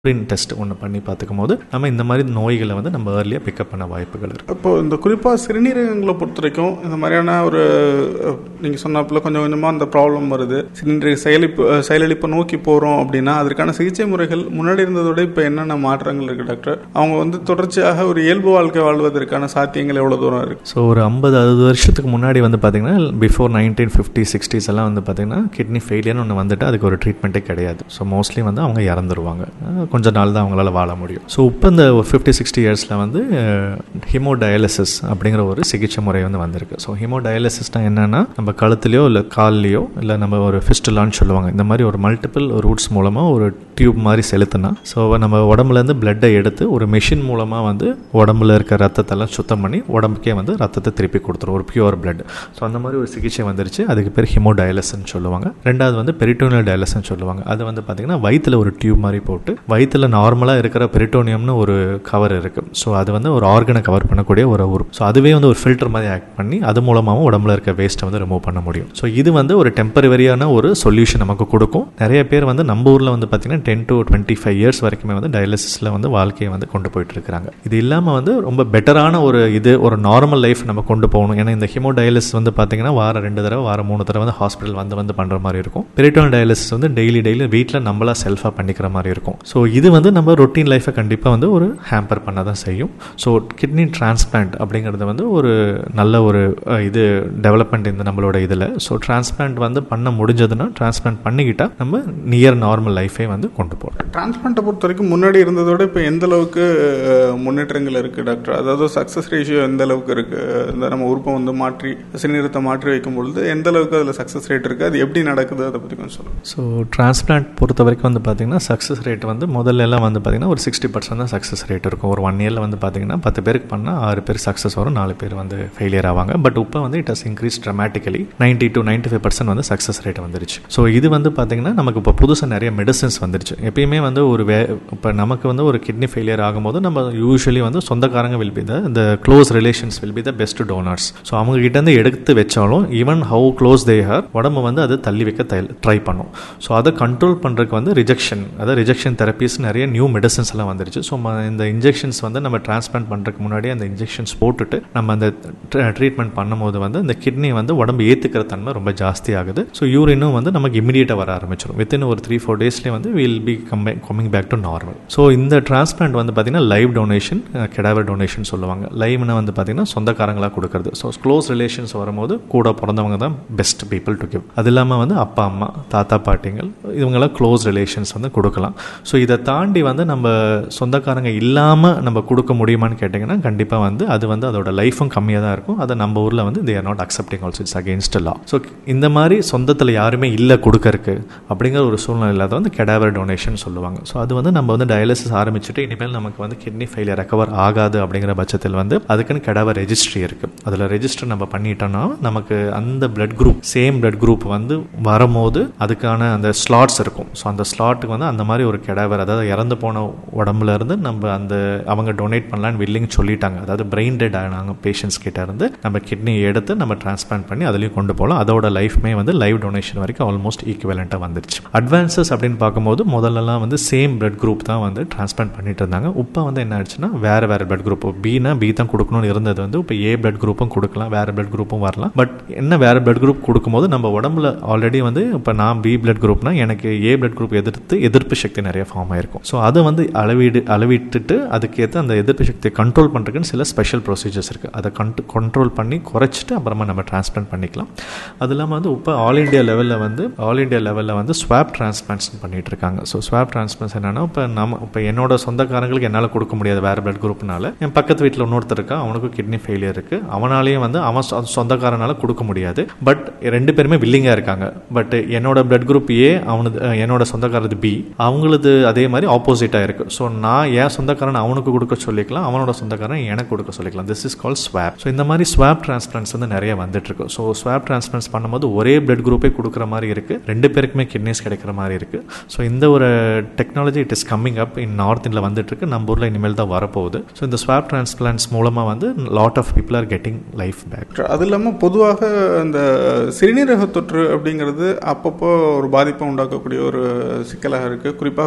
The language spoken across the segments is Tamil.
யூரின் டெஸ்ட் ஒன்று பண்ணி பார்த்துக்கும் போது நம்ம இந்த மாதிரி நோய்களை வந்து நம்ம ஏர்லியாக பிக்கப் பண்ண வாய்ப்புகள் இருக்குது இப்போ இந்த குறிப்பாக சிறுநீரகங்களை பொறுத்த வரைக்கும் இந்த மாதிரியான ஒரு நீங்கள் சொன்னாப்புல கொஞ்சம் கொஞ்சமாக அந்த ப்ராப்ளம் வருது சிறுநீரக செயலிப்பு அஹ், செயலிழப்பை நோக்கி போகிறோம் அப்படின்னா அதற்கான சிகிச்சை முறைகள் முன்னாடி இருந்ததோட இப்போ என்னென்ன மாற்றங்கள் இருக்குது டாக்டர் அவங்க வந்து தொடர்ச்சியாக ஒரு இயல்பு வாழ்க்கை வாழ்வதற்கான சாத்தியங்கள் எவ்வளோ தூரம் இருக்குது ஸோ ஒரு ஐம்பது அறுபது வருஷத்துக்கு முன்னாடி வந்து பார்த்தீங்கன்னா பிஃபோர் நைன்டீன் ஃபிஃப்டி சிக்ஸ்டீஸ் எல்லாம் வந்து பார்த்தீங்கன்னா கிட்னி ஃபெயிலியர்னு ஒன்று வந்துட்டு அதுக்கு ஒரு ட்ரீட்மெண்ட்டே கிடையாது ஸோ மோஸ்ட்லி வந்து அவங்க இறந்துருவாங்க அஹ் கொஞ்ச நாள் தான் அவங்களால வாழ முடியும் ஸோ இப்போ இந்த ஃபிஃப்டி சிக்ஸ்டி இயர்ஸில் வந்து ஹிமோடயாலிசிஸ் அப்படிங்கிற ஒரு சிகிச்சை முறை வந்து வந்திருக்கு ஸோ ஹிமோடயாலிசிஸ்னால் என்னென்னா நம்ம கழுத்துலையோ இல்லை கால்லையோ இல்லை நம்ம ஒரு ஃபிஸ்டுலான்னு சொல்லுவாங்க இந்த மாதிரி ஒரு மல்டிபிள் ரூட்ஸ் மூலமாக ஒரு டியூப் மாதிரி செலுத்தினா ஸோ நம்ம உடம்புலேருந்து பிளட்டை எடுத்து ஒரு மிஷின் மூலமாக வந்து உடம்புல இருக்க ரத்தத்தெல்லாம் சுத்தம் பண்ணி உடம்புக்கே வந்து ரத்தத்தை திருப்பி கொடுத்துரும் ஒரு பியூர் பிளட் ஸோ அந்த மாதிரி ஒரு சிகிச்சை வந்துருச்சு அதுக்கு பேர் ஹிமோடயாலிசன் சொல்லுவாங்க ரெண்டாவது வந்து பெரிட்டோனியல் டயாலிசன் சொல்லுவாங்க அது வந்து பார்த்திங்கன்னா வயிற்றில் ஒரு டியூப் மாதிரி போட்டு வயிற்றில் நார்மலாக இருக்கிற பெரிட்டோனியம்னு ஒரு கவர் இருக்குது ஸோ அது வந்து ஒரு ஆர்கனை கவர் பண்ணக்கூடிய ஒரு உறுப்பு ஸோ அதுவே வந்து ஒரு ஃபில்டர் மாதிரி ஆக்ட் பண்ணி அது மூலமாகவும் உடம்புல இருக்க வேஸ்ட்டை வந்து ரிமூவ் பண்ண முடியும் ஸோ இது வந்து ஒரு டெம்பரவரியான ஒரு சொல்யூஷன் நமக்கு கொடுக்கும் நிறைய பேர் வந்து நம்ம ஊரில் வந்து பார்த்திங்கன்னா ten to twenty five years வரைக்குமே வந்து டயாலிசிஸில் வந்து வாழ்க்கையை வந்து கொண்டு போயிட்டு இருக்கிறாங்க இது இல்லாமல் வந்து ரொம்ப பெட்டரான ஒரு இது ஒரு நார்மல் லைஃப் நம்ம கொண்டு போகணும் ஏன்னா இந்த ஹிமோ டயாலிசிஸ் வந்து பார்த்தீங்கன்னா வாரம் ரெண்டு தடவை வாரம் மூணு தடவை வந்து ஹாஸ்பிட்டல் வந்து வந்து பண்ணுற மாதிரி இருக்கும் பெரிட்டோன் டயாலிசிஸ் வந்து டெய்லி டெய்லி வீட்டில் நம்மளா செல்ஃபாக பண்ணிக்கிற மாதிரி இருக்கும் ஸோ இது வந்து நம்ம ரொட்டீன் லைஃப்பை கண்டிப்பாக வந்து ஒரு ஹேம்பர் பண்ண தான் செய்யும் ஸோ கிட்னி டிரான்ஸ்பிளான்ட் அப்படிங்கிறது வந்து ஒரு நல்ல ஒரு அஹ், இது டெவலப்மெண்ட் இந்த நம்மளோட இதில் ஸோ டிரான்ஸ்பிளான்ட் வந்து பண்ண முடிஞ்சதுன்னா டிரான்ஸ்பிளான்ட் பண்ணிக்கிட்டா நம்ம நியர் நார்மல் லைஃபே வந்து கொண்டு போகிறோம் டிரான்ஸ்பிளான்ட்டை பொறுத்த வரைக்கும் முன்னாடி இருந்ததோட இப்போ எந்த அளவுக்கு அஹ், முன்னேற்றங்கள் இருக்குது டாக்டர் அதாவது சக்ஸஸ் ரேஷியோ எந்த அளவுக்கு இருக்குது இந்த நம்ம உறுப்பை வந்து மாற்றி சிறுநீரத்தை மாற்றி வைக்கும் பொழுது எந்த அளவுக்கு அதில் சக்ஸஸ் ரேட் இருக்குது அது எப்படி நடக்குது அதை பற்றி கொஞ்சம் சொல்லுங்கள் ஸோ டிரான்ஸ்பிளான்ட் பொறுத்த வரைக்கும் வந்து பார்த்தீங்கன்னா சக்ஸஸ் ரேட் வந்து முதல்ல எல்லாம் வந்து பார்த்தீங்கன்னா ஒரு சிக்ஸ்டி பர்சன்ட் தான் சக்ஸஸ் ரேட் இருக்கும் ஒரு ஒன் இயரில் வந்து பார்த்தீங்கன்னா பத்து பேருக்கு பண்ணால் ஆறு பேர் சக்ஸஸ் வரும் நாலு பேர் வந்து ஃபெயிலியர் ஆவாங்க பட் இப்போ வந்து it has increase dramatically ninety to ninety five percent வந்து சக்ஸஸ் ரேட் வந்துருச்சு ஸோ இது வந்து பார்த்தீங்கன்னா நமக்கு இப்போ புதுசாக நிறைய மெடிசன்ஸ் வந்துருச்சு எப்பயுமே வந்து ஒரு வே இப்போ நமக்கு வந்து ஒரு கிட்னி ஃபெயிலியர் ஆகும்போது நம்ம யூஸ்வலி வந்து சொந்தக்காரங்க வில் பி த இந்த close relations will be the best donors so அவங்க கிட்ட இருந்து எடுத்து வச்சாலும் even how close they are உடம்பு வந்து அதை தள்ளி வைக்க ட்ரை பண்ணும் ஸோ அதை கண்ட்ரோல் பண்ணுறதுக்கு வந்து ரிஜெக்ஷன் அதாவது ரிஜெக்ஷன் தெரப்பீஸ் நிறைய நியூ மெடிசன்ஸ் எல்லாம் வந்துருச்சு ஸோ இந்த இன்ஜெக்ஷன்ஸ் வந்து நம்ம டிரான்ஸ்பிளான்ட் பண்ணுறதுக்கு முன்னாடி அந்த இன்ஜெக்ஷன்ஸ் போட்டுட்டு நம்ம அந்த ட்ரீட்மெண்ட் பண்ணும்போது வந்து இந்த கிட்னி வந்து உடம்பு ஏற்றுக்கிற தன்மை ரொம்ப ஜாஸ்தி ஆகுது ஸோ யூரினும் வந்து நமக்கு இமீடியட்டாக வர ஆரம்பிச்சிடும் வித்தின் ஒரு த்ரீ ஃபோர் டேஸ்லேயே வந்து வில் பி கம்பை coming back to normal so இந்த டிரான்ஸ்பிளான்ட் வந்து பார்த்திங்கன்னா லைவ் டொனேஷன் கெடாவர் டொனேஷன் சொல்லுவாங்க லைவ்னு வந்து பார்த்திங்கன்னா சொந்தக்காரங்களாக கொடுக்கறது ஸோ க்ளோஸ் ரிலேஷன்ஸ் வரும்போது கூட பிறந்தவங்க தான் பெஸ்ட் பீப்புள் டு கிவ் அது இல்லாமல் வந்து அப்பா அம்மா தாத்தா பாட்டிங்கள் இவங்கெல்லாம் க்ளோஸ் ரிலேஷன்ஸ் வந்து கொடுக்கலாம் ஸோ இதை தாண்டி வந்து நம்ம சொந்தக்காரங்க இல்லாமல் நம்ம கொடுக்க முடியுமான்னு கேட்டிங்கன்னா கண்டிப்பாக வந்து அது வந்து அதோட லைஃபும் கம்மியாக தான் இருக்கும் அதை நம்ம ஊரில் வந்து they are not accepting also it's against law so இந்த மாதிரி சொந்தத்தில் யாருமே இல்லை கொடுக்கறக்கு அப்படிங்கிற ஒரு சூழ்நிலையில் அதை வந்து கெடாவர் டொனேஷன் சொல்லுவாங்க ஸோ அது வந்து நம்ம வந்து டயாலிசிஸ் ஆரம்பிச்சுட்டு இனிமேல் நமக்கு வந்து கிட்னி ஃபெயிலியர் ரெக்கவர் ஆகாது அப்படிங்கிற பட்சத்தில் வந்து அதுக்குன்னு கெடாவர் ரெஜிஸ்ட்ரி இருக்குது அதில் ரெஜிஸ்டர் நம்ம பண்ணிட்டோம்னா நமக்கு அந்த blood group same blood group வந்து வரும்போது அதுக்கான அந்த ஸ்லாட்ஸ் இருக்கும் ஸோ அந்த ஸ்லாட்டுக்கு வந்து அந்த மாதிரி ஒரு கெடாவர் அதாவது இறந்து போன உடம்புல இருந்து நம்ம அந்த அவங்க டொனேட் பண்ணலான்னு வில்லிங் சொல்லிட்டாங்க அதாவது பிரெயின் டெட் ஆனாங்க பேஷண்ட்ஸ் கிட்ட இருந்து நம்ம கிட்னி எடுத்து நம்ம டிரான்ஸ்பிளான்ட் பண்ணி அதுலேயும் கொண்டு போகலாம் அதோட லைஃப்மே வந்து லைவ் டொனேஷன் வரைக்கும் ஆல்மோஸ்ட் ஈக்குவலண்ட்டாக வந்துருச்சு அட்வான்சஸ் அப்படின்னு பார்க்கும்போது முதல்லலாம் வந்து சேம் பிளட் குரூப் தான் வந்து டிரான்ஸ்பிளான்ட் பண்ணிட்டு இருந்தாங்க இப்போ வந்து என்ன ஆச்சுன்னா வேறு வேறு பிளட் குரூப் பினா பி தான் கொடுக்கணும்னு இருந்தது வந்து இப்போ ஏ பிளட் குரூப்பும் கொடுக்கலாம் வேறு பிளட் குரூப்பும் வரலாம் பட் என்ன வேறு பிளட் குரூப் கொடுக்கும்போது நம்ம உடம்புல ஆல்ரெடி வந்து இப்போ நான் பி பிளட் குரூப்னா எனக்கு ஏ பிளட் குரூப் எதிர்த்து எதிர்ப்பு சக்தி நிறைய ஃபார்ம் ஆயிருக்கும் ஸோ அதை வந்து அளவீடு அளவிட்டுட்டு அதுக்கேற்ற அந்த எதிர்ப்பு சக்தியை கண்ட்ரோல் பண்ணுறதுக்குன்னு சில ஸ்பெஷல் ப்ரொசீஜர்ஸ் இருக்குது அதை கண்ட் கண்ட்ரோல் பண்ணி குறைச்சிட்டு அப்புறமா நம்ம டிரான்ஸ்பிளான்ட் பண்ணிக்கலாம் அது இல்லாமல் வந்து இப்போ ஆல் இண்டியா லெவலில் வந்து ஆல் இண்டியா லெவலில் வந்து ஸ்வாப் டிரான்ஸ்பிளான்ஸ் பண்ணிட்டு இருக்காங்க ஸோ ஸ்வாப் டிரான்ஸ்பிளான்ஸ் என்னன்னா இப்போ நம்ம இப்போ என்னோட சொந்தக்காரங்களுக்கு என்னால் கொடுக்க முடியாது வேறு பிளட் குரூப்னால என் பக்கத்து வீட்டில் இன்னொருத்தர் இருக்கா அவனுக்கும் கிட்னி ஃபெயிலியர் இருக்குது அவனாலேயும் வந்து அவன் சொ- சொந்தக்காரனால கொடுக்க முடியாது பட் ரெண்டு பேருமே வில்லிங்காக இருக்காங்க பட் என்னோட பிளட் குரூப் ஏ அவனது அஹ், என்னோட சொந்தக்காரது பி அவங்களது அதே மாதிரி ஆப்போசிட்டாக இருக்குது ஸோ நான் என் சொந்தக்காரன் அவனுக்கு கொடுக்க சொல்லிக்கலாம் அவனோட சொந்தக்காரன் எனக்கு கொடுக்க சொல்லிக்கலாம் this is call swap so இந்த மாதிரி ஸ்வாப் டிரான்ஸ்பிளான்ஸ் வந்து நிறைய வந்துட்டு இருக்கு ஸோ ஸ்வாப் டிரான்ஸ்பிளான்ஸ் பண்ணும்போது ஒரே பிளட் குரூப்பே கொடுக்குற மாதிரி இருக்கு ரெண்டு பேருக்குமே கிட்னிஸ் கிடைக்கிற மாதிரி இருக்கு ஸோ இந்த ஒரு technology it is coming up in north இந்தியில் வந்துட்டு இருக்கு நம்ம ஊரில் இனிமேல் தான் வரப்போகுது ஸோ இந்த ஸ்வாப் டிரான்ஸ்பிளான்ஸ் மூலமாக வந்து lot of people are getting life back அது இல்லாமல் பொதுவாக இந்த சிறுநீரக தொற்று அப்படிங்கிறது அப்பப்போ ஒரு பாதிப்பை உண்டாக்கக்கூடிய ஒரு சிக்கலாக இருக்குது குறிப்பாக பெண்களுக்கு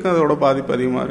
சிறுநீரகத்துக்கும் அதோட பாதிப்பு அதிகமாக இருக்குது